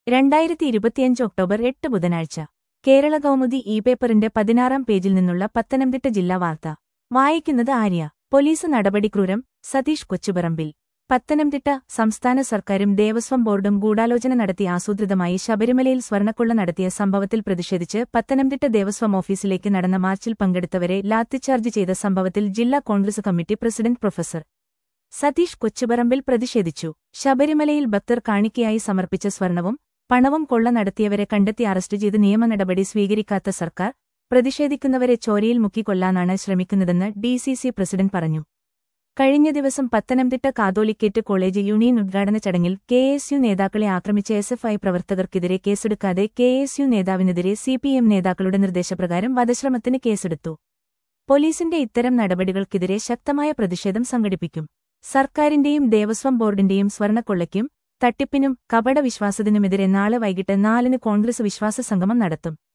രണ്ടായിരത്തി ഇരുപത്തിയഞ്ച് ഒക്ടോബർ എട്ട് ബുധനാഴ്ച കേരള കൗമുദി ഇ പേപ്പറിന്റെ പതിനാറാം പേജിൽ നിന്നുള്ള പത്തനംതിട്ട ജില്ലാ വാർത്ത വായിക്കുന്നത് ആര്യ പോലീസ് നടപടി ക്രൂരം സതീഷ് കൊച്ചുപറമ്പിൽ പത്തനംതിട്ട സംസ്ഥാന സർക്കാരും ദേവസ്വം ബോർഡും ഗൂഢാലോചന നടത്തി ആസൂത്രിതമായി ശബരിമലയിൽ സ്വർണ്ണക്കൊള്ള നടത്തിയ സംഭവത്തിൽ പ്രതിഷേധിച്ച് പത്തനംതിട്ട ദേവസ്വം ഓഫീസിലേക്ക് നടന്ന മാർച്ചിൽ പങ്കെടുത്തവരെ ലാത്തിച്ചാർജ് ചെയ്ത സംഭവത്തിൽ ജില്ലാ Congress committee president professor Satish Kochuparambil പ്രതിഷേധിച്ചു ശബരിമലയിൽ ഭക്തർ കാണിക്കയായി സമർപ്പിച്ച സ്വർണവും പണവും കൊള്ള നടത്തിയവരെ കണ്ടെത്തി അറസ്റ്റ് ചെയ്ത് നിയമ നടപടി സ്വീകരിക്കാത്ത സർക്കാർ പ്രതിഷേധിക്കുന്നവരെ ചോരയിൽ മുക്കിക്കൊല്ലാനാണ് ശ്രമിക്കുന്നതെന്ന് ഡിസിസി പ്രസിഡന്റ് പറഞ്ഞു കഴിഞ്ഞ ദിവസം പത്തനംതിട്ട കാതോലിക്കേറ്റ് കോളേജ് യൂണിയൻ ഉദ്ഘാടന ചടങ്ങിൽ കെ എസ് യു നേതാക്കളെ ആക്രമിച്ച എസ് എഫ് ഐ പ്രവർത്തകർക്കെതിരെ കേസെടുക്കാതെ കെ എസ് യു നേതാവിനെതിരെ സി പി എം നേതാക്കളുടെ നിർദ്ദേശപ്രകാരം വധശ്രമത്തിന് കേസെടുത്തു പോലീസിന്റെ ഇത്തരം നടപടികൾക്കെതിരെ ശക്തമായ പ്രതിഷേധം സംഘടിപ്പിക്കും സർക്കാരിന്റെയും ദേവസ്വം ബോർഡിന്റെയും സ്വർണ്ണക്കൊള്ളയ്ക്കും തട്ടിപ്പിനും കപട വിശ്വാസത്തിനുമെതിരെ നാളെ വൈകിട്ട് നാലിന് കോൺഗ്രസ് വിശ്വാസ സംഗമം നടത്തും